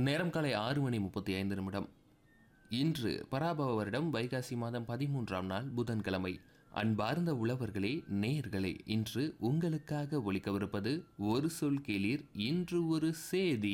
நேரம் காலை ஆறு மணி முப்பத்தி ஐந்து நிமிடம் இன்று பராபவ வருடம் வைகாசி மாதம் பதிமூன்றாம் நாள் புதன்கிழமை அன்பார்ந்த உழவர்களே நேயர்களே இன்று உங்களுக்காக ஒலிக்கவிருப்பது ஒரு சொல் கேளீர் இன்று ஒரு சேதி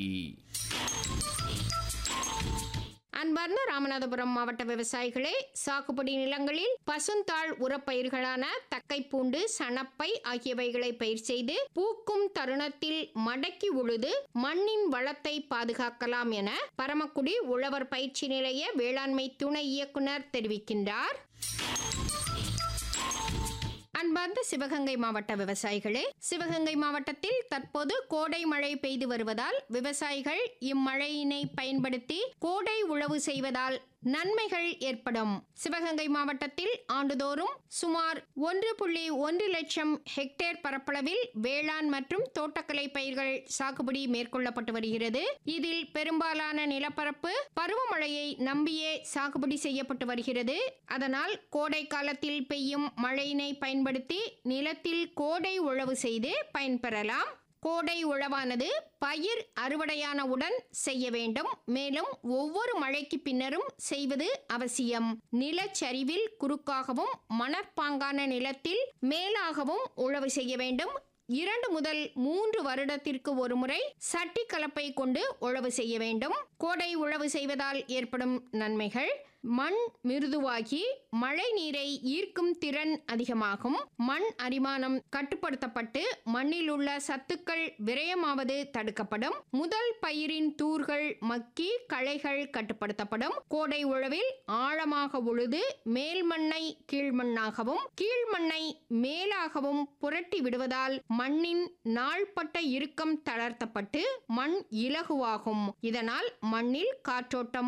அன்பார்ந்த ராமநாதபுரம் மாவட்ட விவசாயிகளே சாகுபடி நிலங்களில் பசுந்தாள் உரப்பயிர்களான தக்கைப்பூண்டு சணப்பை ஆகியவைகளை பயிர் செய்து பூக்கும் தருணத்தில் மடக்கி உழுது மண்ணின் வளத்தை பாதுகாக்கலாம் என பரமக்குடி உழவர் பயிற்சி நிலைய வேளாண்மை துணை இயக்குனர் தெரிவிக்கின்றார் அன்பார்ந்த சிவகங்கை மாவட்ட விவசாயிகளே சிவகங்கை மாவட்டத்தில் தற்போது கோடை மழை பெய்து வருவதால் விவசாயிகள் இம்மழையினை பயன்படுத்தி கோடை உழவு செய்வதால் நன்மைகள் ஏற்படும் சிவகங்கை மாவட்டத்தில் ஆண்டுதோறும் சுமார் ஒன்று புள்ளி ஒன்று லட்சம் ஹெக்டேர் பரப்பளவில் வேளாண் மற்றும் தோட்டக்கலை பயிர்கள் சாகுபடி மேற்கொள்ளப்பட்டு வருகிறது இதில் பெரும்பாலான நிலப்பரப்பு பருவமழையை நம்பியே சாகுபடி செய்யப்பட்டு வருகிறது அதனால் கோடை காலத்தில் பெய்யும் மழையினை பயன்படுத்தி நிலத்தில் கோடை உழவு செய்து பயன்பெறலாம் கோடை உழவானது பயிர் அறுவடையானவுடன் செய்ய வேண்டும் மேலும் ஒவ்வொரு மழைக்கு பின்னரும் செய்வது அவசியம் நிலச்சரிவில் குறுக்காகவும் மணற்பாங்கான நிலத்தில் மேலாகவும் உழவு செய்ய வேண்டும் இரண்டு முதல் மூன்று வருடத்திற்கு ஒரு முறை சட்டி கலப்பை கொண்டு உழவு செய்ய வேண்டும் கோடை உழவு செய்வதால் ஏற்படும் நன்மைகள் மண் மிருதுவாகி மழை நீரை ஈர்க்கும் திறன் அதிகமாகும் மண் அரிமானம் கட்டுப்படுத்தப்பட்டு மண்ணில் உள்ள சத்துக்கள் விரயமாவது தடுக்கப்படும் முதல் பயிரின் தூர்கள் மக்கி களைகள் கட்டுப்படுத்தப்படும் கோடை உழவில் ஆழமாக உழுது மேல் மண்ணை கீழ்மண்ணாகவும் கீழ்மண்ணை மேலாகவும் புரட்டி விடுவதால் மண்ணின் நாள்பட்ட இறுக்கம் தளர்த்தப்பட்டு மண் இலகுவாகும் இதனால் மண்ணில் காற்றோட்டம்